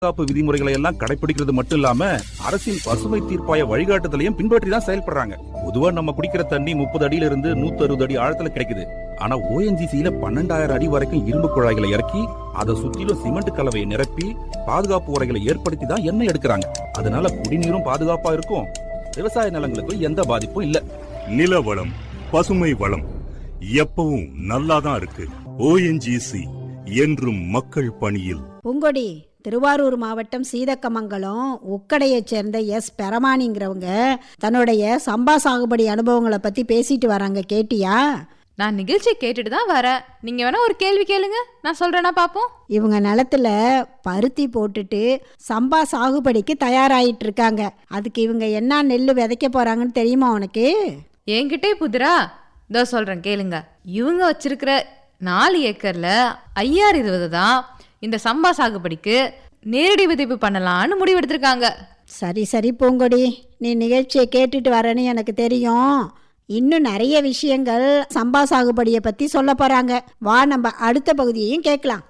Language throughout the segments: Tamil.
பாதுகாப்பு விதிமுறைகளை எல்லாம் கடைபிடிக்கிறது மட்டும் இல்லாம அரசின் பசுமை தீர்ப்பாய வழிகாட்டுதலையும் பின்பற்றி தான் செயல்படுறாங்க பொதுவா நம்ம குடிக்கிற தண்ணி முப்பது அடியில இருந்து நூத்தி அறுபது அடி ஆழத்துல கிடைக்குது ஆனா ஓஎன்ஜிசியில பன்னெண்டாயிரம் அடி வரைக்கும் இரும்பு குழாய்களை இறக்கி அதை சுத்திலும் சிமெண்ட் கலவையை நிரப்பி பாதுகாப்பு உரைகளை ஏற்படுத்தி தான் எண்ணெய் எடுக்கிறாங்க அதனால குடிநீரும் பாதுகாப்பா இருக்கும் விவசாய நிலங்களுக்கும் எந்த பாதிப்பும் இல்ல நில வளம் பசுமை வளம் எப்பவும் நல்லாதான் இருக்கு ஓஎன்ஜிசி என்றும் மக்கள் பணியில் பூங்கொடி திருவாரூர் மாவட்டம் சீதக்கமங்கலம் உக்கடையைச் சேர்ந்த எஸ் பெரமானிங்கிறவங்க தன்னுடைய சம்பா சாகுபடி அனுபவங்களை பற்றி பேசிட்டு வராங்க கேட்டியா நான் நிகழ்ச்சி கேட்டுட்டு தான் வரேன் நீங்க வேணா ஒரு கேள்வி கேளுங்க நான் சொல்றேனா பாப்போம் இவங்க நிலத்துல பருத்தி போட்டுட்டு சம்பா சாகுபடிக்கு தயாராயிட்டு இருக்காங்க அதுக்கு இவங்க என்ன நெல் விதைக்க போறாங்கன்னு தெரியுமா உனக்கு என்கிட்டே புதிரா இதோ சொல்றேன் கேளுங்க இவங்க வச்சிருக்கிற நாலு ஏக்கர்ல ஐயாறு இருபது தான் இந்த சம்பா சாகுபடிக்கு நேரடி விதைப்பு பண்ணலாம்னு முடிவெடுத்திருக்காங்க சரி சரி பூங்கொடி நீ நிகழ்ச்சியை கேட்டுட்டு வரேன்னு எனக்கு தெரியும் இன்னும் நிறைய விஷயங்கள் சம்பா சாகுபடியை பற்றி சொல்ல போகிறாங்க வா நம்ம அடுத்த பகுதியையும் கேட்கலாம்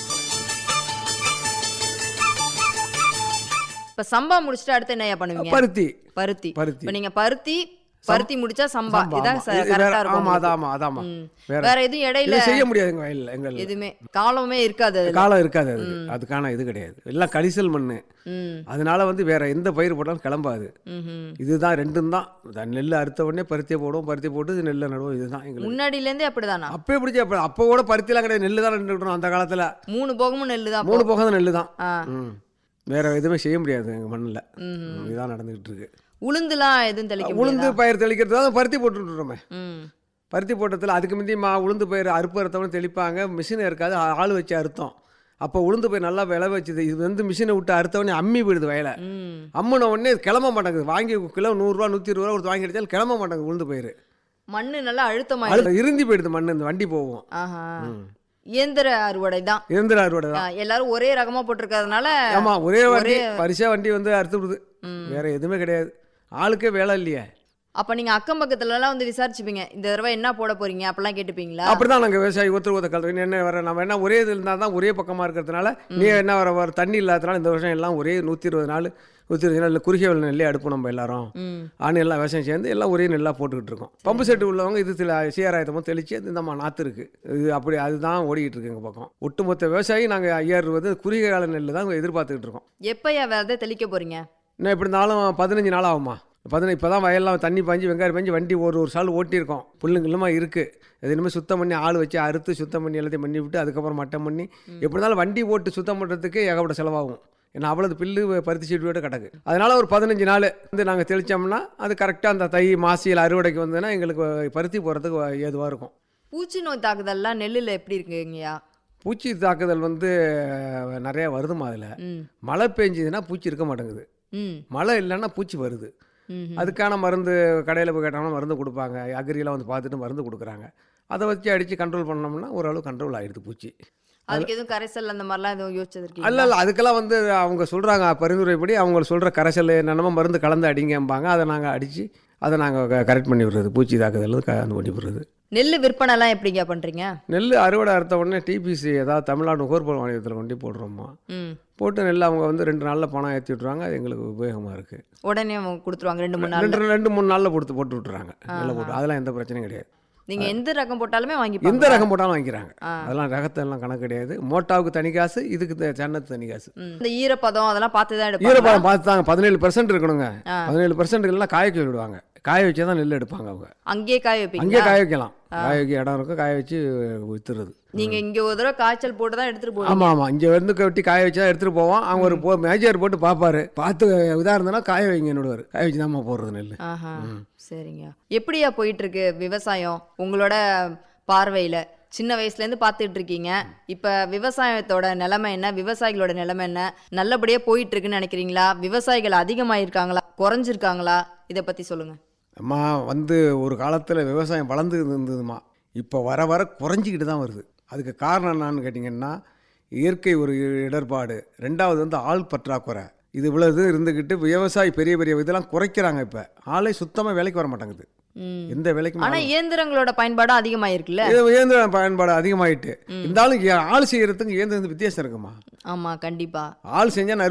இப்ப சம்பா முடிச்சுட்டு அடுத்து என்னய்யா பண்ணுவீங்க பருத்தி பருத்தி பருத்தி. இப்ப நீங்க பருத்தி பருத்தி முடிச்சா சம்பா சம்பா, இதான் ஆமா. இது கரெக்டா வேற- இருக்கும் ஆமா, உங்களுக்கு. அதாம்மா, அதாம்மா. ம். வேற- வேற எதுவும் இடையில இது செய்ய முடியாதுங்க வயல்ல எங்கள் எதுவுமே காலமே இருக்காது அதுல. காலம் இருக்காது அது அதுக்கான இது கிடையாது எல்லாம் கரிசல் மண்ணு ம் அதனால வந்து வேற எந்த பயிர் போட்டாலும் கிளம்பாது ம்ஹும். இதுதான் ரெண்டும் தான் இந்த நெல் அறுத்த உடனே பருத்தியை போடுவோம் பருத்தி போட்டு நெல்லை நடுவோம் இதுதான் எங்களுக்கு முன்னாடில இருந்தே அப்படிதானா அப்போ பிடிச்சி அப்போ அப்போ கூட பருத்திலாம் கிடையாது நெல் தான் நின்றுட்டோம் அந்த காலத்தில் மூணு போகமும் நெல்லு தான் மூணு போக தான் நெல் தான் ஆ. ம் வேற எதுவுமே செய்ய முடியாது எங்கள் மண்ணில் ம்ஹும். இதுதான் நடந்துகிட்டு இருக்கு உளுந்துலாம் எதுவும் தெளிக்க உளுந்து முடியாதா? பயிர் தெளிக்கிறது தான் பருத்தி போட்டுட்டுறோமே ம் பருத்தி போட்டத்தில் அதுக்கு முந்தி மா உளுந்து பயிர் அறுப்பு அறுத்தவங்க தெளிப்பாங்க மிஷின் இருக்காது ஆ- ஆள் வச்சு அறுத்தோம் அப்போ உளுந்து பயிர் நல்லா விளை வச்சுது இது வந்து மிஷினை விட்டு அறுத்தவொடனே அம்மி போயிடுது வயலை ம் அம்முன உடனே கிளம்ப மாட்டேங்குது வாங்கி கிலோ நூறுரூவா நூற்றி இருபது ரூபா கொடுத்து வாங்கி அடிச்சாலும் கிளம்ப மாட்டேங்குது உளுந்து பயிர் மண்ணு நல்லா அழுத்தமா அது இருந்தி போயிடுது மண் இந்த வண்டி போகும் ஆஹா இயந்திர அறுவடை தான் இயந்திர அறுவடை ஆ, தான் எல்லாரும் ஒரே ரகமா போட்டிருக்கறதுனால ஆமா ஒரே வண்டி ஒரே- பரிசா வண்டி வந்து அறுத்து விடுது ம். வேற எதுவுமே கிடையாது ஆளுக்கே வேலை இல்லையே அப்ப நீங்க அக்கம் பக்கத்துல எல்லாம் வந்து விசாரிச்சுப்பீங்க இந்த தடவை என்ன போட போறீங்க அப்பெல்லாம் கேட்டுப்பீங்களா அப்படிதான் நாங்கள் விவசாயி ஒருத்தர் ஒருத்தர் கலந்து என்ன வர நம்ம என்ன ஒரே இது இருந்தால் தான் ஒரே பக்கமாக இருக்கிறதுனால நீ என்ன வர வர தண்ணி இல்லாததுனால இந்த வருஷம் எல்லாம் ஒரே நூற்றி இருபது நாள் நூற்றி இருபது நாள் குறுகிய வெள்ள நெல்லே அடுப்போம் நம்ம எல்லாரும் ம் ஆண் எல்லாம் விவசாயம் சேர்ந்து எல்லாம் ஒரே நெல்லாக போட்டுக்கிட்டு இருக்கோம் பம்பு செட்டு உள்ளவங்க இது சில சீராயத்தமும் தெளிச்சு அது நம்ம நாற்று இருக்கு இது அப்படி அதுதான் ஓடிக்கிட்டு இருக்கு எங்கள் பக்கம் ஒட்டுமொத்த விவசாயி நாங்கள் ஐயாயிரம் ரூபா குறுகிய கால நெல் தான் எதிர்பார்த்துக்கிட்டு இருக்கோம் எப்பயா விதை தெளிக்க போறீங்க இன்னும் எப்படி இருந்தாலும் பதினஞ்சு நாள் ஆகுமா பதினஞ்சு இப்போ தான் வயல்லாம் தண்ணி பாஞ்சு வெங்காயம் பாஞ்சு வண்டி ஒரு ஒரு சால் ஓட்டியிருக்கோம் புல்லுங்களுமா இருக்குது அது இனிமேல் சுத்தம் பண்ணி ஆள் வச்சு அறுத்து சுத்தம் பண்ணி எல்லாத்தையும் பண்ணி விட்டு அதுக்கப்புறம் மட்டம் பண்ணி எப்படி இருந்தாலும் வண்டி போட்டு சுத்தம் பண்ணுறதுக்கு ஏகப்பட்ட செலவாகும் ஏன்னா அவ்வளவு பில்லு பருத்தி சீட்டு விட கிடக்கு அதனால் ஒரு பதினஞ்சு நாள் வந்து நாங்கள் தெளித்தோம்னா அது கரெக்டாக அந்த தை மாசியில் அறுவடைக்கு வந்ததுன்னா எங்களுக்கு பருத்தி போகிறதுக்கு ஏதுவாக இருக்கும் பூச்சி நோய் தாக்குதல்லாம் நெல்லுல எப்படி இருக்குங்கய்யா பூச்சி தாக்குதல் வந்து அஹ், நிறைய வருதுமா அதில் ம் மழை பெஞ்சுதுன்னா பூச்சி இருக்க மாட்டேங்குது ம் மழை இல்லைன்னா பூச்சி வருது ம் அதுக்கான மருந்து கடையில் போய் கேட்டோம்னா மருந்து கொடுப்பாங்க அக்ரியெல்லாம் வந்து பார்த்துட்டு மருந்து கொடுக்குறாங்க அதை வச்சு அடித்து கண்ட்ரோல் பண்ணோம்னா ஓரளவு கண்ட்ரோல் ஆகிடுது பூச்சி அதுக்கு எதுவும் கரைசல் அந்த மாதிரிலாம் எதுவும் யோசிச்சது அல்ல இருக்கீங்களா இல்லை அதுக்கெல்லாம் வந்து அவங்க சொல்கிறாங்க பரிந்துரைப்படி அவங்க சொல்கிற கரைசல் என்னென்னமோ மருந்து கலந்து அடிங்கம்பாங்க அதை நாங்கள் அடித்து அதை நாங்கள் கரெக்ட் பண்ணி விடுறது பூச்சி தாக்குதல் கலந்து பண்ணி விடுறது நெல் விற்பனைலாம் எப்படிங்க பண்றீங்க நெல் அறுவடை அறுத்த உடனே டிபிசி ஏதாவது தமிழ்நாடு நுகர்பொருள் வாணியத்தில் கொண்டு போடுறோமா ம் போட்டு நெல் அவங்க வந்து ரெண்டு நாளில் பணம் ஏற்றி விட்ருவாங்க அது எங்களுக்கு உபயோகமாக இருக்குது உடனே அவங்க கொடுத்துருவாங்க ரெண்டு மூணு நாள்ல ரெண்டு ரெண்டு மூணு நாளில் கொடுத்து போட்டு விட்றாங்க நெல்லை போட்டு அதெல்லாம் எந்த பிரச்சனையும் கிடையாது நீங்க எந்த ரகம் போட்டாலுமே எந்த வாங்கிப்பாங்க ரகம் போட்டாலும் வாங்கிக்கிறாங்க ஆ. அதெல்லாம் ரகத்தை எல்லாம் கணக்கு கிடையாது மோட்டாவுக்கு தனி காசு இதுக்கு த- சென்னத்து தனி காசு இந்த ஈரப்பதம் அதெல்லாம் பார்த்து தான் எடுப்பாங்க ஈரப்பதம் பார்த்து தாங்க பதினேழு பர்சன்ட் இருக்கணுங்க ஆ. பதினேழு பர்சன்ட் எல்லாம் காய வைக்க விடுவாங்க காய வச்சா தான் நெல் எடுப்பாங்க அவங்க அங்கேயே காய அங்கேயே வைப்பீங்க காய வைக்கலாம் காய வைக்க இடம் இருக்கும் காய வச்சு வித்துறது நீங்க இங்க ஒரு தடவை காய்ச்சல் போட்டு தான் எடுத்துட்டு போவீங்க ஆமாம் ஆமாம் இங்கே வந்து வெட்டி காய வச்சா எடுத்துகிட்டு போவோம் அவங்க ஒரு போ மேஜர் போட்டு பார்ப்பாரு பார்த்து இதாக இருந்ததுன்னா காய வைங்க என்னோட காய வச்சு தாம்மா போடுறது நெல் ஆஹா சரிங்க எப்படியா போயிட்டு இருக்கு விவசாயம் உங்களோட பார்வையில சின்ன வயசுல இருந்து பார்த்துட்டு இருக்கீங்க இப்ப விவசாயத்தோட நிலைமை என்ன விவசாயிகளோட நிலைமை என்ன நல்லபடியா போயிட்டு இருக்குன்னு நினைக்கிறீங்களா விவசாயிகள் அதிகமாயிருக்காங்களா குறைஞ்சிருக்காங்களா இத பத்தி சொல்லுங்க அம்மா வந்து ஒரு காலத்தில் விவசாயம் வளர்ந்து இருந்ததுமா இப்போ வர வர குறைஞ்சிக்கிட்டு தான் வருது அதுக்கு காரணம் என்னன்னு கேட்டிங்கன்னா இயற்கை ஒரு இடர்பாடு ரெண்டாவது வந்து ஆள் பற்றாக்குறை இது இவ்வளோ இது இருந்துக்கிட்டு விவசாயி பெரிய பெரிய இதெல்லாம் குறைக்கிறாங்க இப்போ ஆளே சுத்தமாக வேலைக்கு வர மாட்டேங்குது ம். எந்த வேலைக்கும் ஆனா ஆள் இயந்திரங்களோட பயன்பாடும் அதிகமாயிருக்குல்ல இது இயந்திர பயன்பாடு அதிகமாயிட்டு இருந்தாலும் ஆள் செய்யறதுக்கு இயந்திரம் வித்தியாசம் இருக்குமா ஆமா கண்டிப்பா ஆள் செஞ்சால்